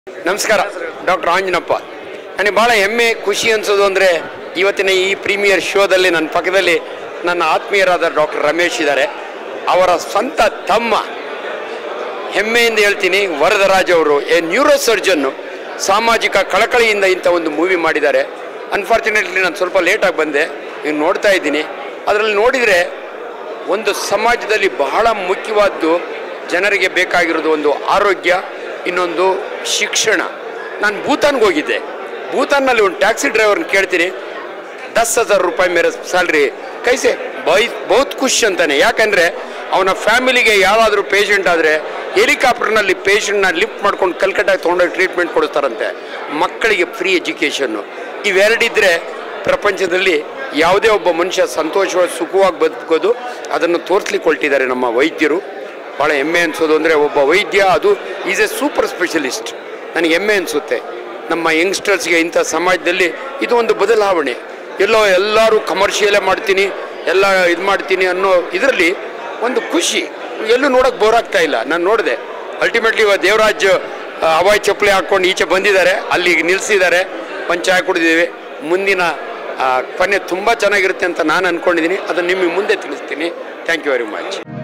ನಮಸ್ಕಾರ ಡಾಕ್ಟರ್ ಆಂಜನಪ್ಪ ನನಗೆ ಭಾಳ ಹೆಮ್ಮೆ ಖುಷಿ ಅನಿಸೋದು ಅಂದರೆ ಇವತ್ತಿನ ಈ ಪ್ರೀಮಿಯರ್ ಶೋದಲ್ಲಿ ನನ್ನ ಪಕ್ಕದಲ್ಲಿ ನನ್ನ ಆತ್ಮೀಯರಾದ ಡಾಕ್ಟರ್ ರಮೇಶ್ ಇದ್ದಾರೆ ಅವರ ಸ್ವಂತ ತಮ್ಮ ಹೆಮ್ಮೆಯಿಂದ ಹೇಳ್ತೀನಿ ವರದರಾಜ್ ಅವರು ಎ ನ್ಯೂರೋ ಸರ್ಜನ್ನು ಸಾಮಾಜಿಕ ಕಳಕಳಿಯಿಂದ ಇಂಥ ಒಂದು ಮೂವಿ ಮಾಡಿದ್ದಾರೆ ಅನ್ಫಾರ್ಚುನೇಟ್ಲಿ ನಾನು ಸ್ವಲ್ಪ ಲೇಟಾಗಿ ಬಂದೆ ಈಗ ನೋಡ್ತಾ ಇದ್ದೀನಿ ಅದರಲ್ಲಿ ನೋಡಿದರೆ ಒಂದು ಸಮಾಜದಲ್ಲಿ ಬಹಳ ಮುಖ್ಯವಾದ್ದು ಜನರಿಗೆ ಬೇಕಾಗಿರೋದು ಒಂದು ಆರೋಗ್ಯ ಇನ್ನೊಂದು ಶಿಕ್ಷಣ ನಾನು ಭೂತಾನ್ಗೆ ಹೋಗಿದ್ದೆ ಭೂತಾನ್ನಲ್ಲಿ ಒಂದು ಟ್ಯಾಕ್ಸಿ ಡ್ರೈವರ್ನ ಕೇಳ್ತೀನಿ ದಸ್ ಹಜಾರ್ ರೂಪಾಯಿ ಮೇರೆ ಸ್ಯಾಲ್ರಿ ಕೈಸೆ ಬೈ ಬಹುತ್ ಖುಷಿ ಅಂತಾನೆ ಯಾಕಂದರೆ ಅವನ ಫ್ಯಾಮಿಲಿಗೆ ಯಾವಾದರೂ ಪೇಷಂಟ್ ಆದರೆ ಹೆಲಿಕಾಪ್ಟರ್ನಲ್ಲಿ ಪೇಷಂಟ್ನ ಲಿಫ್ಟ್ ಮಾಡ್ಕೊಂಡು ಕಲ್ಕಟ್ಟಾಗಿ ತೊಗೊಂಡೋಗಿ ಟ್ರೀಟ್ಮೆಂಟ್ ಕೊಡಿಸ್ತಾರಂತೆ ಮಕ್ಕಳಿಗೆ ಫ್ರೀ ಎಜುಕೇಷನ್ನು ಇವೆರಡಿದ್ರೆ ಪ್ರಪಂಚದಲ್ಲಿ ಯಾವುದೇ ಒಬ್ಬ ಮನುಷ್ಯ ಸಂತೋಷವಾಗಿ ಸುಖವಾಗಿ ಬದುಕೋದು ಅದನ್ನು ತೋರಿಸ್ಲಿಕ್ಕೆ ಹೊರಟಿದ್ದಾರೆ ನಮ್ಮ ವೈದ್ಯರು ಭಾಳ ಹೆಮ್ಮೆ ಅನಿಸೋದು ಅಂದರೆ ಒಬ್ಬ ವೈದ್ಯ ಅದು ಈಸ್ ಎ ಸೂಪರ್ ಸ್ಪೆಷಲಿಸ್ಟ್ ನನಗೆ ಹೆಮ್ಮೆ ಅನಿಸುತ್ತೆ ನಮ್ಮ ಯಂಗ್ಸ್ಟರ್ಸ್ಗೆ ಇಂಥ ಸಮಾಜದಲ್ಲಿ ಇದು ಒಂದು ಬದಲಾವಣೆ ಎಲ್ಲೋ ಎಲ್ಲರೂ ಕಮರ್ಷಿಯಲೇ ಮಾಡ್ತೀನಿ ಎಲ್ಲ ಇದು ಮಾಡ್ತೀನಿ ಅನ್ನೋ ಇದರಲ್ಲಿ ಒಂದು ಖುಷಿ ಎಲ್ಲೂ ನೋಡೋಕೆ ಬೋರ್ ಆಗ್ತಾ ಇಲ್ಲ ನಾನು ನೋಡಿದೆ ಅಲ್ಟಿಮೇಟ್ಲಿ ಇವಾಗ ದೇವರಾಜ್ ಆ, ಹವಾಯಿ ಚಪ್ಪಲಿ ಹಾಕ್ಕೊಂಡು ಈಚೆ ಬಂದಿದ್ದಾರೆ ಅಲ್ಲಿಗೆ ನಿಲ್ಲಿಸಿದ್ದಾರೆ ಒಂದು ಚಾಯ್ ಕುಡಿದಿದ್ದೀವಿ ಮುಂದಿನ ಆ, ಕೊನೆ ತುಂಬ ಚೆನ್ನಾಗಿರುತ್ತೆ ಅಂತ ನಾನು ಅಂದ್ಕೊಂಡಿದ್ದೀನಿ ಅದನ್ನು ನಿಮಗೆ ಮುಂದೆ ತಿಳಿಸ್ತೀನಿ ಥ್ಯಾಂಕ್ ಯು ವೆರಿ ಮಚ್